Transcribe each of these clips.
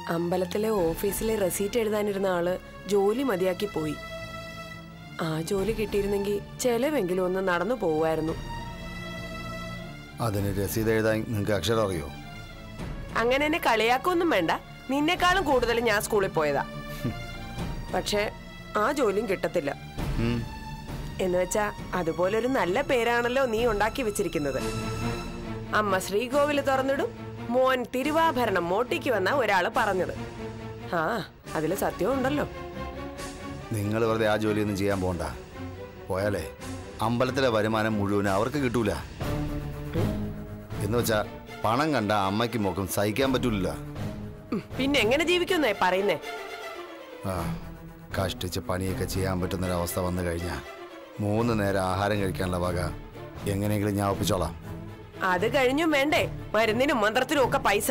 അമ്പലത്തിലെ ഓഫീസിലെ റെസീറ്റ് എഴുതാനിരുന്ന ആള് ജോലി മതിയാക്കി പോയി ആ ജോലി കിട്ടിയിരുന്നെങ്കിൽ ചെലവെങ്കിലും ഒന്ന് നടന്നു പോവുമായിരുന്നു അതിന് രസീത് എഴുതാൻ നിങ്ങൾക്ക് അക്ഷരം അറിയോ അങ്ങനെ എന്നെ കളിയാക്കൊന്നും വേണ്ട നിന്നെക്കാളും കൂടുതൽ ഞാൻ സ്കൂളിൽ പോയതാ പക്ഷെ ആ ജോലിയും കിട്ടത്തില്ല ഉം. എന്ന് വെച്ചാ അതുപോലൊരു നല്ല പേരാണല്ലോ നീ ഉണ്ടാക്കി വെച്ചിരിക്കുന്നത് അമ്മ ശ്രീകോവില് തുറന്നിടും മോൻ തിരുവാഭരണം മോട്ടിക്ക് വന്ന ഒരാള് പറഞ്ഞത് ആ അതില് സത്യവും ഉണ്ടല്ലോ നിങ്ങൾ വെറുതെ ആ ജോലിയൊന്നും ചെയ്യാൻ പോണ്ട പോയാലേ അമ്പലത്തിലെ വരുമാനം മുഴുവനും അവർക്ക് കിട്ടൂല എന്ന് വെച്ചാ പണം കണ്ട അമ്മയ്ക്കും മോക്കും സഹിക്കാൻ പറ്റൂല ഉം, പിന്നെ എങ്ങനെ ജീവിക്കുന്നേ പറയുന്നേ ആ കഷ്ടിച്ച് പണിയൊക്കെ ചെയ്യാൻ പറ്റുന്നൊരവസ്ഥ വന്നു കഴിഞ്ഞാൽ മൂന്ന് നേരം ആഹാരം കഴിക്കാനുള്ള വക എങ്ങനെയെങ്കിലും ഞാൻ ഒപ്പിച്ചോളാം അത് കഴിഞ്ഞും വേണ്ടേ മരുന്നിനും മന്ത്രത്തിനും ഒക്കെ പൈസ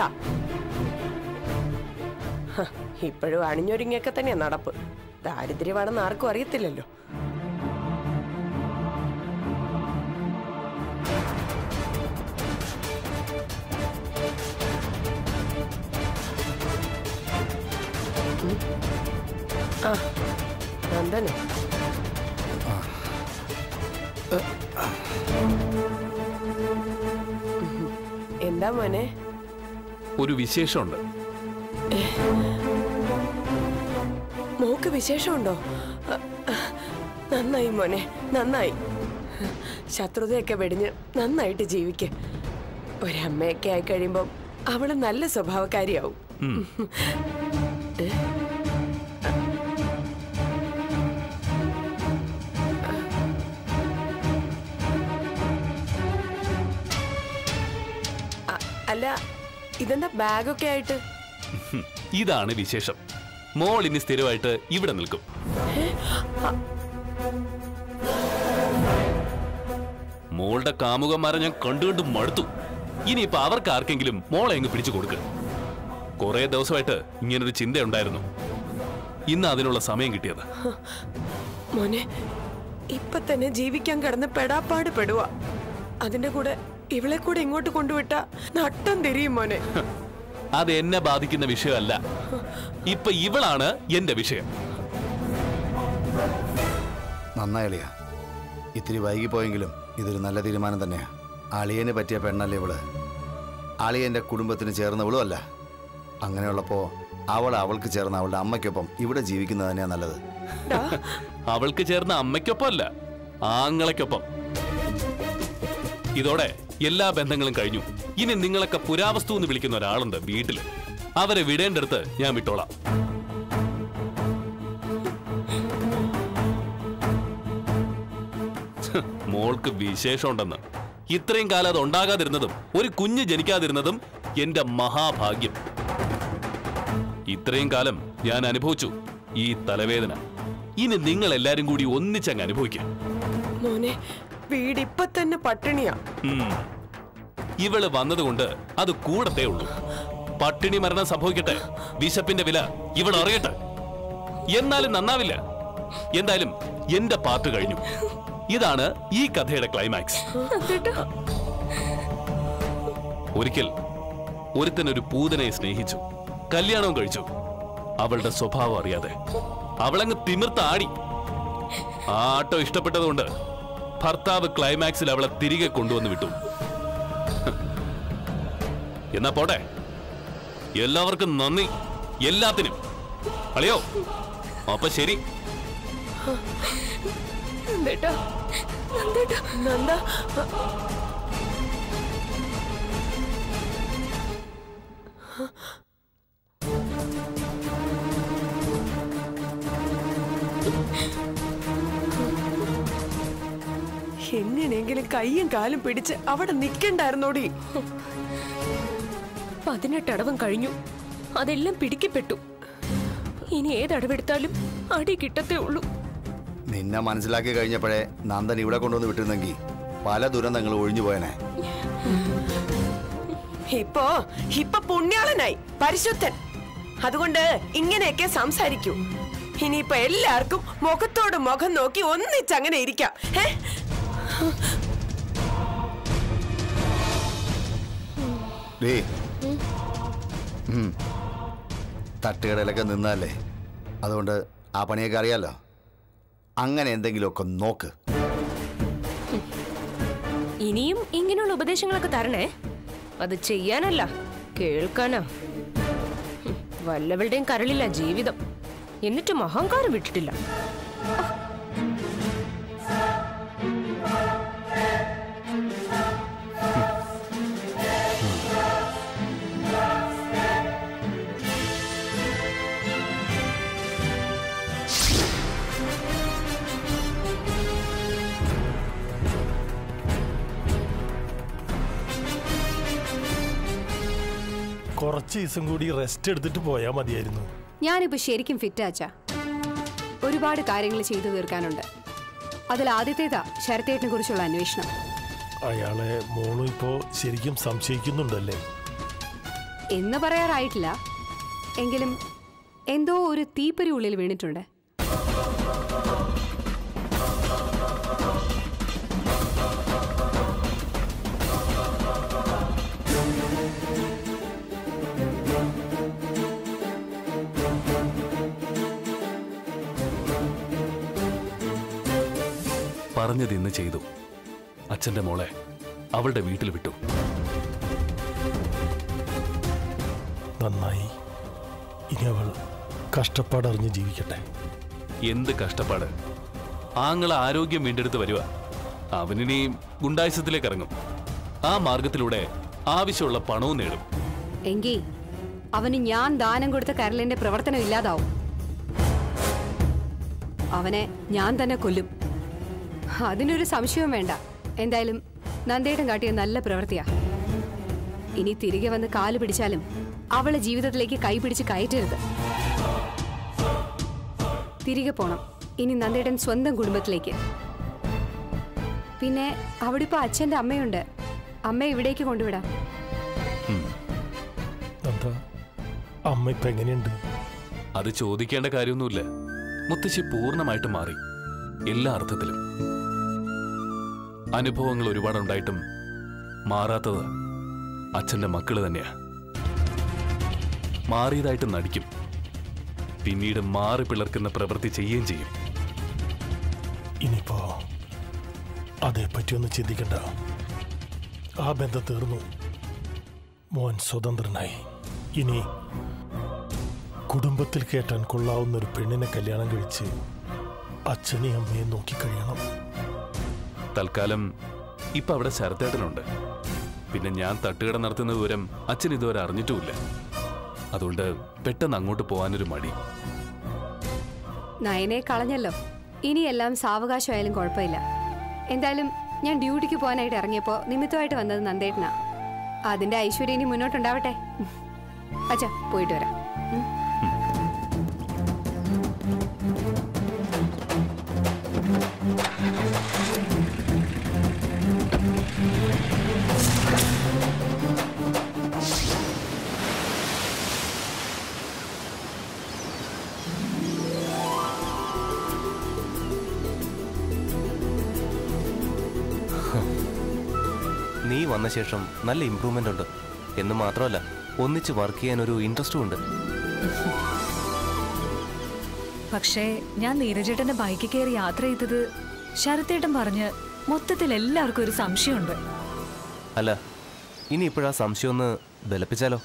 ഹ, ഇപ്പോഴും അണിഞ്ഞൊരുങ്ങിയൊക്കെ തന്നെയാ നടപ്പ് ദാരിദ്ര്യമാണെന്ന് ആർക്കും അറിയത്തില്ലല്ലോ ഉം. ആ നന്ദനോ എന്താ മോനെ ഒരു വിശേഷമുണ്ട് മോക്ക് വിശേഷമുണ്ടോ അ- നന്നായി മോനെ നന്നായി ശത്രുതയൊക്കെ വെടിഞ്ഞ് നന്നായിട്ട് ജീവിക്ക് ഒരമ്മയൊക്കെ ആയി കഴിയുമ്പം അവള് നല്ല സ്വഭാവക്കാരിയാവും ഉം. അ- അല്ല ഇതെന്താ ബാഗൊക്കെ ആയിട്ട് ഹും. ഇതാണ് വിശേഷം മോൾ ഇനി സ്ഥിരമായിട്ട് ഇവിടെ നിൽക്കും മോളുടെ കാമുകന്മാരെ ഞാൻ കണ്ടുകൊണ്ട് മടുത്തു ഇനിയിപ്പോ അവർക്ക് ആർക്കെങ്കിലും മോളെ അങ്ങ് പിടിച്ചു കൊടുക്ക് കുറെ ദിവസമായിട്ട് ഇങ്ങനൊരു ചിന്തയുണ്ടായിരുന്നു ഇന്ന് അതിനുള്ള സമയം കിട്ടിയത് മോനെ ഇപ്പൊ തന്നെ ജീവിക്കാൻ കിടന്ന് പെടാപ്പാട് പെടുക അതിന്റെ കൂടെ ഇവളെ കൂടെ ഇങ്ങോട്ട് കൊണ്ടുവിട്ട നട്ടം തിരിയും മോനെ അത് എന്നെ ബാധിക്കുന്ന വിഷയമല്ല ഇപ്പൊ ഇവളാണ് എന്റെ വിഷയം നന്നായിളിയ ഇത്തിരി വൈകിപ്പോയെങ്കിലും ഇതൊരു നല്ല തീരുമാനം തന്നെയാ അളിയന് പറ്റിയ പെണ്ണല്ലേ ഇവള് അളിയന്റെ കുടുംബത്തിന് ചേർന്നവളും അല്ല അങ്ങനെയുള്ളപ്പോ അവൾ അവൾക്ക് ചേർന്ന അവളുടെ അമ്മയ്ക്കൊപ്പം ഇവിടെ ജീവിക്കുന്നത് തന്നെയാ നല്ലത് ഡാ, അവൾക്ക് ചേർന്ന അമ്മയ്ക്കൊപ്പം അല്ല ആങ്ങളയ്ക്കൊപ്പം ഇതോടെ എല്ലാ ബന്ധങ്ങളും കഴിഞ്ഞു ഇനി നിങ്ങളൊക്കെ പുരാവസ്തു എന്ന് വിളിക്കുന്ന ഒരാളുണ്ട് വീട്ടില് അവരെ വിടേണ്ടടുത്ത് ഞാൻ വിട്ടോളാം ഹ്, മോൾക്ക് വിശേഷമുണ്ടെന്ന് ഇത്രയും കാലം അത് ഉണ്ടാകാതിരുന്നതും ഒരു കുഞ്ഞ് ജനിക്കാതിരുന്നതും എന്റെ മഹാഭാഗ്യം ഇത്രയും കാലം ഞാൻ അനുഭവിച്ചു ഈ തലവേദന ഇനി നിങ്ങൾ എല്ലാരും കൂടി ഒന്നിച്ചങ്ങ് അനുഭവിക്കാം മോനെ വീട് ഇപ്പൊ തന്നെ പട്ടിണിയാ ഉം. ഇവള് വന്നതുകൊണ്ട് അത് കൂടത്തേ ഉള്ളൂ പട്ടിണി മരണം സംഭവിക്കട്ടെ വിശപ്പിന്റെ വില ഇവൾ അറിയട്ടെ എന്നാലും നന്നാവില്ല എന്തായാലും എന്റെ പാട്ട് കഴിഞ്ഞു ഇതാണ് ഈ കഥയുടെ ക്ലൈമാക്സ് ഒരിക്കൽ ഒരുത്തൻ ഒരു പൂതനെ സ്നേഹിച്ചു കല്യാണവും കഴിച്ചു അവളുടെ സ്വഭാവം അറിയാതെ അവളങ്ങ് തിമിർത്ത് ആടി ആ ആട്ടം ഇഷ്ടപ്പെട്ടതുകൊണ്ട് ഭർത്താവ് ക്ലൈമാക്സിൽ അവളെ തിരികെ കൊണ്ടുവന്ന് വിട്ടു എന്നാ പോട്ടെ എല്ലാവർക്കും നന്ദി എല്ലാത്തിനും അളിയോ അപ്പൊ ശരി നന്ദേട്ടാ നന്ദേട്ടാ നന്ദ എങ്ങനെയെങ്കിലും കൈയും കാലും പിടിച്ച് അവിടെ നിൽക്കണ്ടായിരുന്നോടി പതിനെട്ടടവും കഴിഞ്ഞു അതെല്ലാം പിടിക്കപ്പെട്ടു ഇനി ഏതടവെടുത്താലും അടി കിട്ടത്തേ ഉള്ളൂ നിന്നെ മനസ്സിലാക്കി കഴിഞ്ഞപ്പോഴേ നന്ദൻ ഇവിടെ കൊണ്ടുവന്ന് വിട്ടിരുന്നെങ്കിൽ പല ദുരന്തങ്ങളും ഒഴിഞ്ഞു പോയനെ ഇപ്പോ ഇപ്പൊ പുണ്യാളനായി പരിശുദ്ധൻ അതുകൊണ്ട് ഇങ്ങനെയൊക്കെ സംസാരിക്കൂ ഇനിയിപ്പൊ എല്ലാവർക്കും മുഖത്തോട് മുഖം നോക്കി ഒന്നിച്ചങ്ങനെ ഇരിക്കാം ഏ ഡേ തട്ടുകടയിലൊക്കെ നിന്നല്ലേ അതുകൊണ്ട് ആ പണിയൊക്കെ അറിയാലോ അങ്ങനെ എന്തെങ്കിലുമൊക്കെ നോക്ക് ഇനിയും ഇങ്ങനെയുള്ള ഉപദേശങ്ങളൊക്കെ തരണേ അത് ചെയ്യാനല്ല കേൾക്കാനാ ഹും, വല്ലവരുടെയും കരളില്ല ജീവിതം എന്നിട്ടും അഹങ്കാരം വിട്ടിട്ടില്ല കുറച്ച് ദിവസം കൂടി റെസ്റ്റ് എടുത്തിട്ട് പോയാൽ മതിയായിരുന്നു ഞാനിപ്പോ ശരിക്കും ഫിറ്റാച്ചാ ഒരുപാട് കാര്യങ്ങൾ ചെയ്തു തീർക്കാനുണ്ട് അതിൽ ആദ്യത്തേതാ ശരത്തേട്ടിനെ കുറിച്ചുള്ള അന്വേഷണം അയാളെ മോളും ഇപ്പോ ശരിക്കും സംശയിക്കുന്നുണ്ടല്ലേ എന്ന് പറയാറായിട്ടില്ല എങ്കിലും എന്തോ ഒരു തീപ്പൊരി ഉള്ളിൽ വീണിട്ടുണ്ട് പറഞ്ഞത് ഇന്ന് ചെയ്തു അച്ഛന്റെ മോളെ അവളുടെ വീട്ടിൽ വിട്ടു നന്നായി ഇനി അവൾ കഷ്ടപ്പാടറിഞ്ഞ് ജീവിക്കട്ടെ എന്ത് കഷ്ടപ്പാട് ആങ്ങളെ ആരോഗ്യം വീണ്ടെടുത്ത് വരുക അവനിനി ഗുണ്ടായുസത്തിലേക്ക് ഇറങ്ങും ആ മാർഗത്തിലൂടെ ആവശ്യമുള്ള പണവും നേടും എങ്കിൽ അവന് ഞാൻ ദാനം കൊടുത്ത കരളിന്റെ പ്രവർത്തനം ഇല്ലാതാവും അവനെ ഞാൻ തന്നെ കൊല്ലും അതിനൊരു സംശയവും വേണ്ട എന്തായാലും നന്ദേട്ടൻ കാട്ടിയ നല്ല പ്രവൃത്തിയാ ഇനി തിരികെ വന്ന് കാല് പിടിച്ചാലും അവളെ ജീവിതത്തിലേക്ക് കൈപിടിച്ച് കയറ്റരുത് തിരികെ പോണം ഇനി നന്ദേട്ടൻ സ്വന്തം കുടുംബത്തിലേക്ക് പിന്നെ അവിടെ ഇപ്പൊ അച്ഛന്റെ അമ്മയുണ്ട് അമ്മ ഇവിടേക്ക് കൊണ്ടുവിടാം എന്താ അമ്മ ഇപ്പൊ എങ്ങനെയുണ്ട് അത് ചോദിക്കേണ്ട കാര്യമൊന്നുമില്ല മുത്തശ്ശി പൂർണ്ണമായിട്ട് മാറി എല്ലാ അർത്ഥത്തിലും അനുഭവങ്ങൾ ഒരുപാടുണ്ടായിട്ടും മാറാത്തത് അച്ഛന്റെ മക്കള് തന്നെയാ മാറിയതായിട്ട് നടിക്കും പിന്നീട് മാറി പിളർക്കുന്ന പ്രവൃത്തി ചെയ്യുകയും ചെയ്യും ഇനിയിപ്പോ അതേപ്പറ്റി ഒന്ന് ചിന്തിക്കണ്ട ആ ബന്ധം തീർന്നു മോൻ സ്വതന്ത്രനായി ഇനി കുടുംബത്തിൽ കേട്ടാൻ കൊള്ളാവുന്ന ഒരു പെണ്ണിനെ കല്യാണം കഴിച്ച് അച്ഛനെയും അമ്മയും നോക്കിക്കഴിയണം തൽക്കാലം ഇപ്പൊ അവിടെ ശരത്തേട്ടനുണ്ട് പിന്നെ ഞാൻ തട്ടുകട നടത്തുന്ന വിവരം അച്ഛൻ ഇതുവരെ അറിഞ്ഞിട്ടുമില്ല അതുകൊണ്ട് പെട്ടെന്ന് അങ്ങോട്ട് പോകാനൊരു മടി നയനെ കളഞ്ഞല്ലോ ഇനിയെല്ലാം സാവകാശമായാലും കുഴപ്പമില്ല എന്തായാലും ഞാൻ ഡ്യൂട്ടിക്ക് പോകാനായിട്ട് ഇറങ്ങിയപ്പോൾ നിമിത്തമായിട്ട് വന്നത് നന്ദേട്ടനാ അതിന്റെ ഐശ്വര്യം ഇനി മുന്നോട്ടുണ്ടാവട്ടെ അച്ഛാ പോയിട്ട് വരാം ഉം. നീ വന്ന ശേഷം നല്ല ഇമ്പ്രൂവ്മെന്റ് ഉണ്ട് എന്ന് മാത്രമല്ല ഒന്നിച്ച് വർക്ക് ചെയ്യാൻ ഒരു ഇൻട്രസ്റ്റും ഉണ്ട് പക്ഷേ ഞാൻ നീരജേട്ടന്റെ ബൈക്കിൽ കയറി യാത്ര ചെയ്തത് ശരത്തേട്ടൻ പറഞ്ഞ് മൊത്തത്തിൽ എല്ലാവർക്കും ഒരു സംശയമുണ്ട് അല്ല ഇനി ഇപ്പോഴാ സംശയം ഒന്ന് ബലപ്പിച്ചാലോ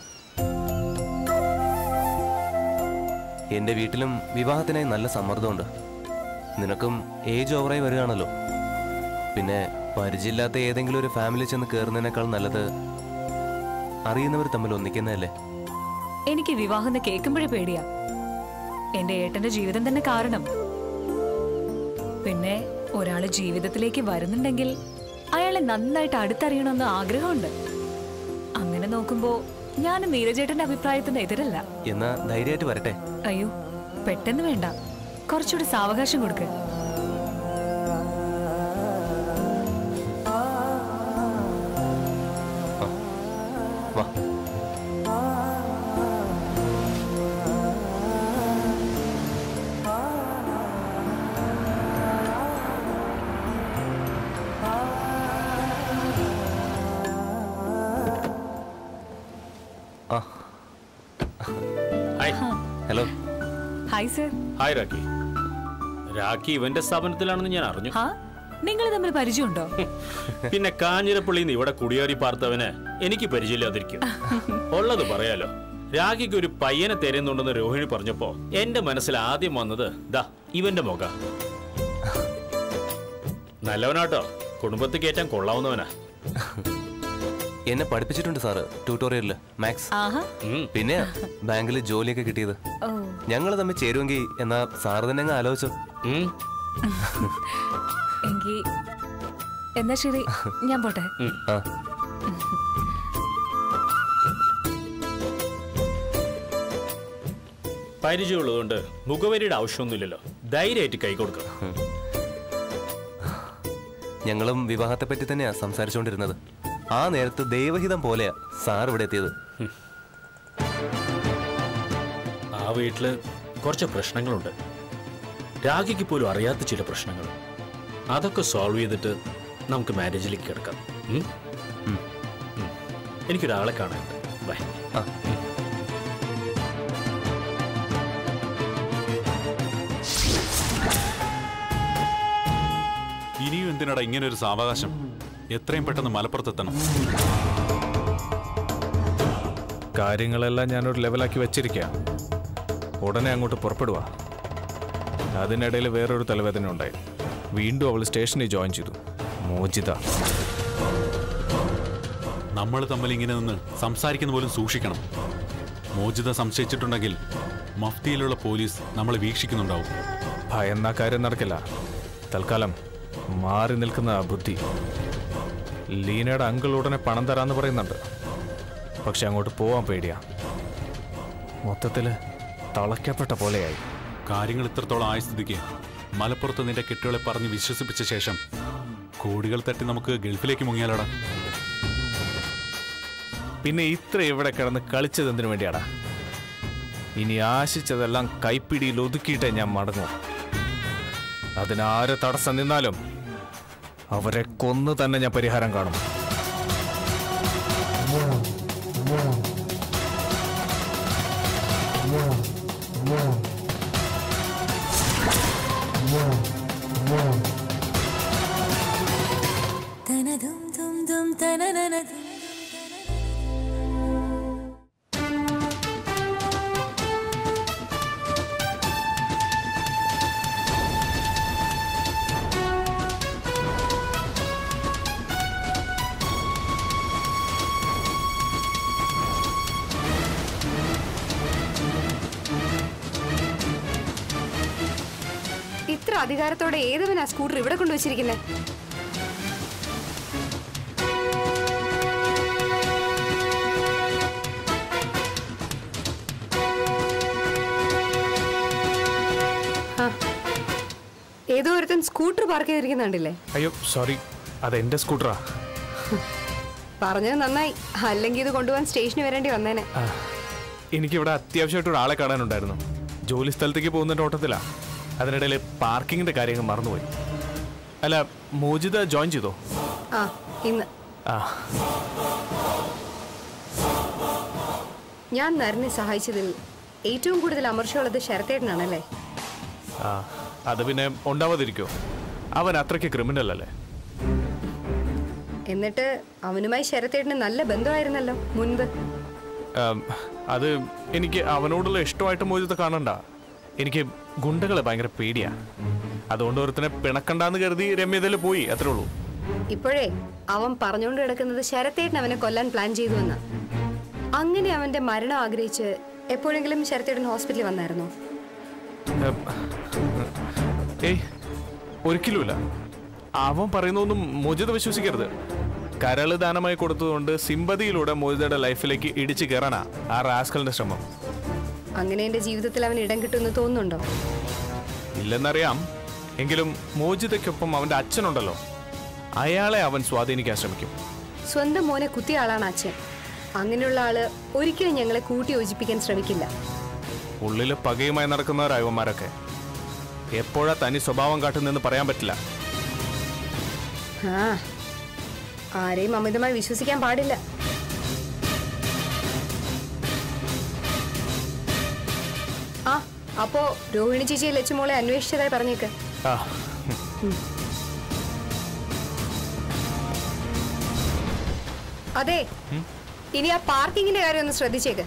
എന്റെ വീട്ടിലും വിവാഹത്തിനായി നല്ല സമ്മർദ്ദമുണ്ട് നിനക്കും ഏജ് ഓവറായി വരികയാണല്ലോ പിന്നെ പരിചയമില്ലാത്ത ഏതെങ്കിലും ഒരു ഫാമിലി ചെന്ന് കയറുന്നതിനേക്കാൾ നല്ലത് അറിയുന്നവർ തമ്മിൽ ഒന്നിക്കുന്നതല്ലേ എനിക്ക് വിവാഹം എന്ന് കേൾക്കുമ്പോഴേ പേടിയാ എന്റെ ഏട്ടന്റെ ജീവിതം തന്നെ കാരണം പിന്നെ ഒരാള് ജീവിതത്തിലേക്ക് വരുന്നുണ്ടെങ്കിൽ അയാളെ നന്നായിട്ട് അടുത്തറിയണമെന്ന് ആഗ്രഹമുണ്ട് അങ്ങനെ നോക്കുമ്പോ ഞാൻ നീരജേട്ടന്റെ അഭിപ്രായത്തിന് എതിരല്ല എന്നാ ധൈര്യമായിട്ട് വരട്ടെ അയ്യോ പെട്ടെന്ന് വേണ്ട കുറച്ചുകൂടി സാവകാശം കൊടുക്ക് വാ ആ hi hello hi sir hi Rakhi Rakhi ഇവന്റെ സ്ഥാപനത്തിലാണെന്ന് ഞാൻ അറിഞ്ഞു ഹാ നിങ്ങൾ തമ്മിൽ പരിചയമുണ്ടോ പിന്നെ കാഞ്ഞിരപ്പള്ളിയിൽ നിന്ന് ഇവിടെ കുടിയേറി പാർത്തവന് എനിക്ക് പരിചയമില്ലാതിരിക്കും ഉള്ളത് പറയാലോ രാഖിക്ക് ഒരു പയ്യനെ തരുന്നുണ്ടെന്ന് രോഹിണി പറഞ്ഞപ്പോ എന്റെ മനസ്സിൽ ആദ്യം വന്നത് ദാ ഇവന്റെ മുഖ നല്ലവനാട്ടോ കുടുംബത്തിൽ കയറ്റാൻ കൊള്ളാവുന്നവനാ എന്നെ പഠിപ്പിച്ചിട്ടുണ്ട് സാറ് ട്യൂട്ടോറിയലില് മാത്സ് ആഹാ പിന്നെ ബാങ്കിൽ ജോലിയൊക്കെ കിട്ടിയത് ഓ ഞങ്ങൾ തമ്മിൽ ചേരുമെങ്കിൽ എന്നാ സാറ് തന്നെ അങ്ങ് ആലോചിച്ചോ ഉം. എങ്കി എന്നാ ശരി ഞാൻ പോട്ടെ ആ പരിചയമുള്ളതുകൊണ്ട് മുഖവരിയുടെ ആവശ്യമൊന്നുമില്ലല്ലോ ധൈര്യമായിട്ട് കൈ കൊടുക്കുക ഞങ്ങളും വിവാഹത്തെ പറ്റി തന്നെയാ സംസാരിച്ചുകൊണ്ടിരുന്നത് ആ നേരത്ത് ദൈവഹിതം പോലെയാ സാർ ഇവിടെ എത്തിയത് ആ വീട്ടില് കുറച്ച് പ്രശ്നങ്ങളുണ്ട് രാഖിക്ക് പോലും അറിയാത്ത ചില പ്രശ്നങ്ങൾ അതൊക്കെ സോൾവ് ചെയ്തിട്ട് നമുക്ക് മാരേജിലേക്ക് കിടക്കാം ഉം? ഉം. എനിക്കൊരാളെ കാണാനുണ്ട് ബൈ ആ ഇനിയും എന്തിനടാ ഇങ്ങനെ ഒരു സാവകാശം എത്രയും പെട്ടെന്ന് മലപ്പുറത്തെത്തണം കാര്യങ്ങളെല്ലാം ഞാനൊരു ലെവലാക്കി വെച്ചിരിക്കുക ഉടനെ അങ്ങോട്ട് പുറപ്പെടുക അതിനിടയിൽ വേറൊരു തലവേദന ഉണ്ടായി വീണ്ടും അവൾ സ്റ്റേഷനിൽ ജോയിൻ ചെയ്തു മോചിത നമ്മൾ തമ്മിൽ ഇങ്ങനെ നിന്ന് സംസാരിക്കുന്ന പോലും സൂക്ഷിക്കണം മോചിത സംശയിച്ചിട്ടുണ്ടെങ്കിൽ മഫ്തിയിലുള്ള പോലീസ് നമ്മളെ വീക്ഷിക്കുന്നുണ്ടാവും ഭയന്ന കാര്യം നടക്കില്ല തൽക്കാലം മാറി നിൽക്കുന്ന ആ ബുദ്ധി ലീനയുടെ അങ്കിൾ ഉടനെ പണം തരാന്ന് പറയുന്നുണ്ട് പക്ഷെ അങ്ങോട്ട് പോവാൻ പേടിയാ മൊത്തത്തില് തളയ്ക്കപ്പെട്ട പോലെയായി കാര്യങ്ങൾ ഇത്രത്തോളം ആയ സ്ഥിതിക്ക് മലപ്പുറത്ത് നിന്റെ കെട്ടുകളെ പറഞ്ഞ് വിശ്വസിപ്പിച്ച ശേഷം കോടികൾ തട്ടി നമുക്ക് ഗൾഫിലേക്ക് മുങ്ങിയാലോടാ പിന്നെ ഇത്ര ഇവിടെ കിടന്ന് കളിച്ചത് എന്തിനു വേണ്ടിയാടാ ഇനി ആശിച്ചതെല്ലാം കൈപ്പിടിയിൽ ഒതുക്കിയിട്ടേ ഞാൻ മടങ്ങും അതിനാര് തടസ്സം നിന്നാലും അവരെ കൊന്നു തന്നെ ഞാൻ പരിഹാരം കാണും ഇത്ര അധികാരത്തോടെ ഏതവനാ സ്കൂട്ടർ ഇവിടെ കൊണ്ടുവച്ചിരിക്കുന്നത് ഏതോ ഒരുത്തൻ സ്കൂട്ടർ പാർക്ക് ചെയ്തിരിക്കുന്നുണ്ടല്ലേ അയ്യോ സോറി അത് എന്റെ സ്കൂട്ടറാ പറഞ്ഞത് നന്നായി അല്ലെങ്കിൽ ഇത് കൊണ്ടുപോകാൻ സ്റ്റേഷനിൽ വരേണ്ടി വന്നേനെ ആ, എനിക്കിവിടെ അത്യാവശ്യമായിട്ട് ഒരാളെ കാണാനുണ്ടായിരുന്നു ജോലി സ്ഥലത്തേക്ക് പോകുന്നതിന്റെ ഓട്ടത്തിലാ അതിനിടയിൽ പാർക്കിങ്ങിന്റെ കാര്യങ്ങൾ മറന്നുപോയി അല്ല മോചിത ജോയിൻ ചെയ്തോ ആ ഇന്ന് ആ ഞാൻ നരനെ സഹായിച്ചതിൽ ഏറ്റവും കൂടുതൽ അമർഷമുള്ളത് ശരത്തേട്ടനാണല്ലേ ആ അത് പിന്നെ ഉണ്ടാവാതിരിക്കോ അവൻ അത്രയ്ക്ക് ക്രിമിനൽ അല്ലേ എന്നിട്ട് അവനുമായി ശരത്തേട്ടന് നല്ല ബന്ധമായിരുന്നല്ലോ മുൻപ് ആം, അത് എനിക്ക് അവനോടുള്ള ഇഷ്ടമായിട്ട് മോചിത കാണണ്ട എനിക്ക് ഗുണ്ടകളെ ഭയങ്കര പേടിയാ അതുകൊണ്ട് ഒരുത്തനെ പിണക്കണ്ടാന്ന് കരുതി രമ്യതയിൽ പോയി അത്രേ ഉള്ളൂ ഇപ്പോഴേ അവൻ പറഞ്ഞുകൊണ്ട് കിടക്കുന്നത് ശരത്തേട്ടൻ അവനെ കൊല്ലാൻ പ്ലാൻ ചെയ്തു എന്ന അങ്ങനെ അവന്റെ മരണം ആഗ്രഹിച്ച് എപ്പോഴെങ്കിലും ശരത്തേട്ടൻ ഹോസ്പിറ്റലിൽ വന്നായിരുന്നോ ഉം, ഏയ് ഒരിക്കലുമില്ല അവൻ പറയുന്നൊന്നും മോചിത വിശ്വസിക്കരുത് കരള് ദാനമായി കൊടുത്തതുകൊണ്ട് സിമ്പതിയിലൂടെ മോചിതയുടെ ലൈഫിലേക്ക് ഇടിച്ചു കയറാനാ ആ റാസ്കലിന്റെ ശ്രമം അങ്ങനെ എന്റെ ജീവിതത്തിൽ അവൻ ഇടം കിട്ടുമെന്ന് തോന്നുന്നുണ്ടോ ഇല്ലെന്നറിയാം എങ്കിലും മോചിതയ്ക്കൊപ്പം അവന്റെ അച്ഛനുണ്ടല്ലോ അയാളെ അവൻ സ്വാധീനിക്കാൻ ശ്രമിക്കും സ്വന്തം മോനെ കുത്തിയ ആളാണ് അച്ഛൻ അങ്ങനെയുള്ള ആള് ഒരിക്കലും ഞങ്ങളെ കൂട്ടി യോജിപ്പിക്കാൻ ശ്രമിക്കില്ല ഉള്ളില് പകയുമായി നടക്കുന്നവരായവന്മാരൊക്കെ എപ്പോഴാ തനി സ്വഭാവം കാട്ടുന്നെന്ന് പറയാൻ പറ്റില്ല ആ ആരെയും അമിതമായി വിശ്വസിക്കാൻ പാടില്ല അപ്പോ രോഹിണി ചേച്ചിയെ ലച്ചുമോളെ അന്വേഷിച്ചതായി പറഞ്ഞേക്ക് ആ അതെ ഇനി ആ പാർക്കിങ്ങിന്റെ കാര്യം ഒന്ന് ശ്രദ്ധിച്ചേക്ക്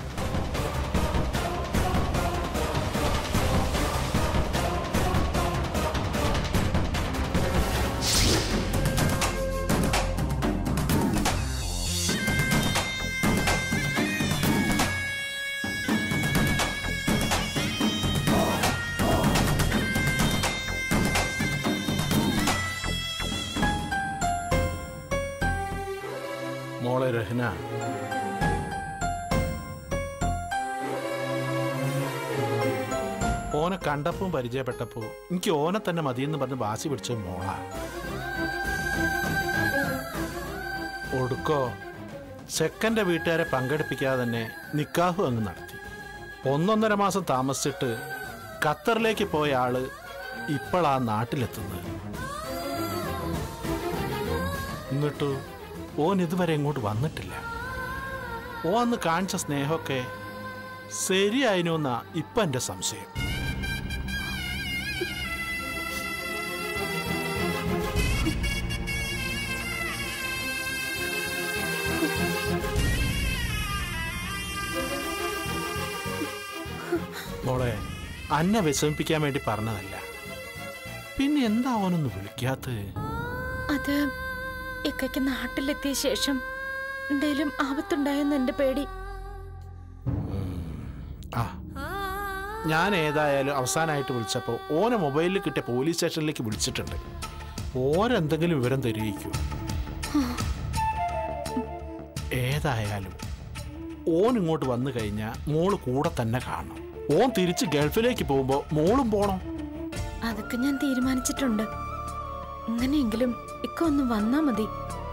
മോളെ രഹ്ന ഓനെ കണ്ടപ്പോൾ പരിചയപ്പെട്ടപ്പോ എനിക്ക് ഓനെ തന്നെ മതിയെന്ന് പറഞ്ഞ് വാശി പിടിച്ച മോളാ ഒടുക്കോ ചെക്കന്റെ വീട്ടുകാരെ പങ്കെടുപ്പിക്കാതെ തന്നെ നിക്കാഹു അങ്ങ് നടത്തി ഒന്നൊന്നര മാസം താമസിച്ചിട്ട് ഖത്തറിലേക്ക് പോയ ആള് ഇപ്പോഴാ നാട്ടിലെത്തുന്നത് എന്നിട്ടു ഓൻ ഇതുവരെ ഇങ്ങോട്ട് വന്നിട്ടില്ല ഓ അന്ന് കാണിച്ച സ്നേഹമൊക്കെ ശരിയായിനോ എന്നാ ഇപ്പൊ എന്റെ സംശയം മോളെ അന്നെ വിഷമിപ്പിക്കാൻ വേണ്ടി പറഞ്ഞതല്ല പിന്നെ എന്താ ഓനൊന്ന് വിളിക്കാത്തത് അത് ഇക്കയ്ക്ക് നാട്ടിലെത്തിയ ശേഷം എന്തേലും ആപത്തുണ്ടായെന്ന് എന്റെ പേടി ആ ഞാൻ ഏതായാലും അവസാനമായിട്ട് വിളിച്ചപ്പോൾ ഓനെ മൊബൈലിൽ കിട്ടിയ പോലീസ് സ്റ്റേഷനിലേക്ക് വിളിച്ചിട്ടുണ്ട് ഓരെന്തെങ്കിലും വിവരം തരുകയ്ക്കൂ ഏതായാലും ഓൻ ഇങ്ങോട്ട് വന്നു കഴിഞ്ഞാൽ മോള് കൂടെ തന്നെ കാണണം ഓൻ തിരിച്ച് ഗൾഫിലേക്ക് പോകുമ്പോൾ മോളും പോണം അതൊക്കെ ഞാൻ തീരുമാനിച്ചിട്ടുണ്ട് അങ്ങനെയെങ്കിലും ഇക്ക ഒന്ന് വന്നാ മതി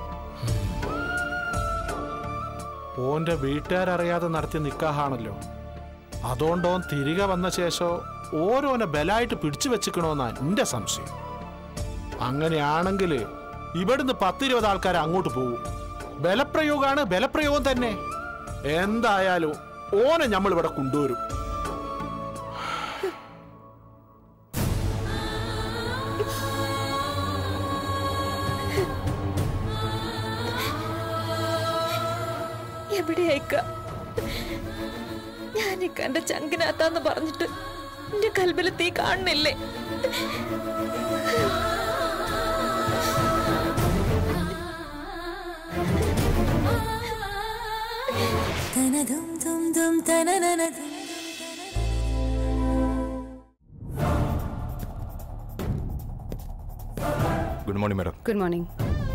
ഓന്റെ വീട്ടുകാരറിയാതെ നടത്തിയ നിക്കാഹാണല്ലോ അതുകൊണ്ട് ഓൻ തിരികെ വന്ന ശേഷം ഓരോനെ ബലായിട്ട് പിടിച്ചു വെച്ചിക്കണോന്നാ എന്റെ സംശയം അങ്ങനെയാണെങ്കിൽ ഇവിടുന്ന് പത്തിരുപത് ആൾക്കാർ അങ്ങോട്ട് പോകും ബലപ്രയോഗമാണ് ബലപ്രയോഗം തന്നെ എന്തായാലും ഓനെ നമ്മൾ ഇവിടെ കൊണ്ടുവരും എവിടെയാ ഇക്ക ഞാൻ ഇക്ക എന്റെ ചങ്കിനകത്താന്ന് പറഞ്ഞിട്ട് എന്റെ കൽബിൽ തീ കാണുന്നില്ലേ good morning madam good morning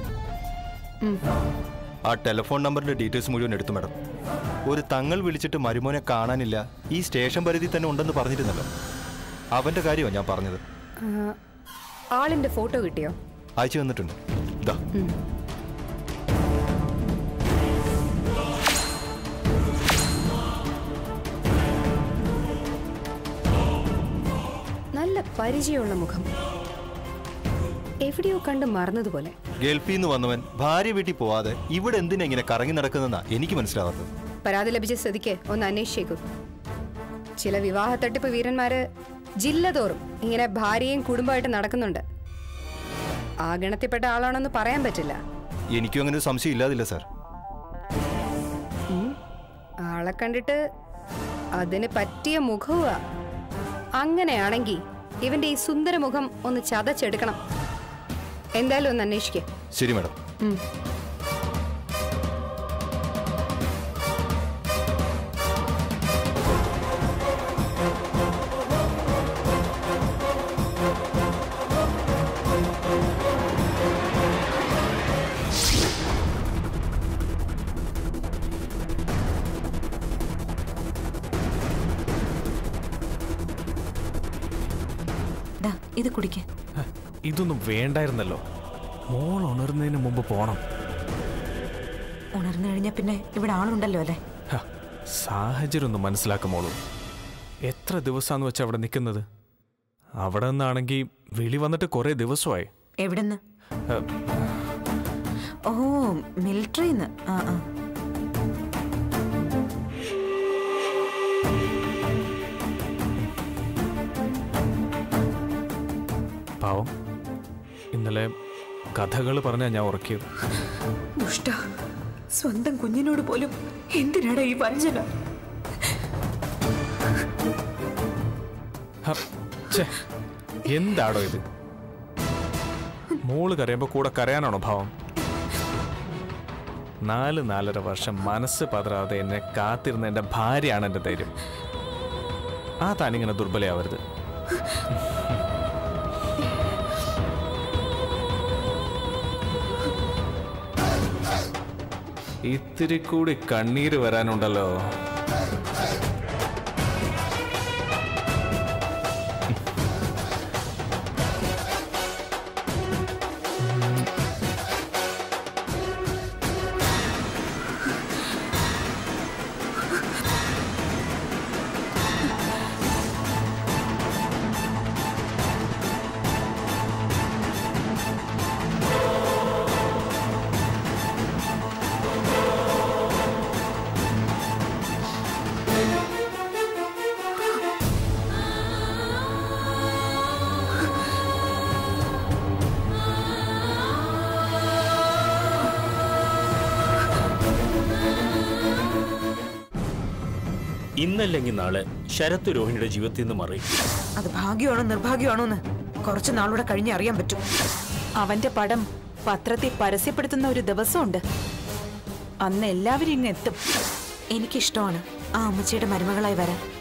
ആ ടെലിഫോൺ നമ്പറിന്റെ ഡീറ്റെയിൽസ് മുഴുവൻ എടുത്തു മാഡം ഒരു തങ്ങൾ വിളിച്ചിട്ട് മരുമോനെ കാണാനില്ല ഈ സ്റ്റേഷൻ പരിധി തന്നെ ഉണ്ടെന്ന് പറഞ്ഞിരുന്നല്ലോ അവന്റെ കാര്യമാണ് ഞാൻ പറഞ്ഞത് ആളിന്റെ ഫോട്ടോ കിട്ടിയോ അയച്ചു തന്നിട്ടുണ്ട് ഇതാ നല്ല പരിചയമുള്ള മുഖം എവിടെയോ കണ്ട് മറന്നതുപോലെ ഗൾഫിൽ നിന്ന് വന്നവൻ ഭാര്യ വീട്ടിൽ പോവാതെ ഇവിടെ എന്തിനാ ഇങ്ങനെ കറങ്ങി നടക്കുന്നതെന്നാ എനിക്ക് മനസ്സിലാവാത്തത് പരാതി ലഭിച്ച സ്ഥിതിക്ക് ഒന്ന് അന്വേഷിച്ചേക്കും ചില വിവാഹ തട്ടിപ്പ് വീരന്മാര് ജില്ല തോറും ഇങ്ങനെ ഭാര്യയും കുടുംബമായിട്ട് നടക്കുന്നുണ്ട് ആ ഗണത്തിൽപ്പെട്ട ആളാണെന്ന് പറയാൻ പറ്റില്ല എനിക്കും അങ്ങനെ ഒരു സംശയം ഇല്ലാതില്ല സാർ ഉം. ആളെ കണ്ടിട്ട് അതിന് പറ്റിയ മുഖവുക അങ്ങനെയാണെങ്കിൽ ഇവന്റെ ഈ സുന്ദര മുഖം ഒന്ന് ചതച്ചെടുക്കണം എന്തായാലും ഒന്ന് അന്വേഷിക്കേ ശരി മാഡം ദാ, ഇത് കുടിക്ക ഹ, ഇതൊന്നും വേണ്ടായിരുന്നല്ലോ മോൾ ഉണർന്നതിന് മുമ്പ് പോണം ഉണർന്നു കഴിഞ്ഞാ പിന്നെ ഇവിടെ ആളുണ്ടല്ലോ അല്ലേ ഹ, സാഹചര്യം ഒന്ന് മനസ്സിലാക്കുമോളൂ എത്ര ദിവസമാന്ന് വെച്ചാ അവിടെ നിൽക്കുന്നത് അവിടെ നിന്നാണെങ്കിൽ വിളി വന്നിട്ട് കുറേ ദിവസമായി എവിടെന്ന് ഹ, ഓ മിലിറ്ററിന്ന് ആ ആ പാവം ഇന്നലെ കഥകൾ പറഞ്ഞാൽ ഞാൻ ഉറക്കിയത് ദുഷ്ട സ്വന്തം കുഞ്ഞിനോട് പോലും എന്തിനാടാ ഈ വഞ്ചന ഹ, ഛെ, എന്താടോ ഇത് മോള് കരയുമ്പോ കൂടെ കരയാനാണോ ഭാവം നാല് നാലര വർഷം മനസ്സ് പതറാതെ എന്നെ കാത്തിരുന്ന എന്റെ ഭാര്യയാണ് എന്റെ ധൈര്യം ആ താനിങ്ങനെ ദുർബലയാവരുത് ഇത്തിരി കൂടി കണ്ണീര് വരാനുണ്ടല്ലോ ഇന്നല്ലെങ്കിൽ നാളെ ശരത് രോഹിണിയുടെ ജീവിതത്തിൽ നിന്ന് മറി അത് ഭാഗ്യമാണോ നിർഭാഗ്യമാണോ എന്ന് കുറച്ച് നാളൂടെ കഴിഞ്ഞ് അറിയാൻ പറ്റും അവന്റെ പടം പത്രത്തിൽ പരസ്യപ്പെടുത്തുന്ന ഒരു ദിവസമുണ്ട് അന്ന് എല്ലാവരും ഇങ്ങ് എത്തും എനിക്കിഷ്ടമാണ് ആ അമ്മച്ചിയുടെ മരുമകളായി വരാൻ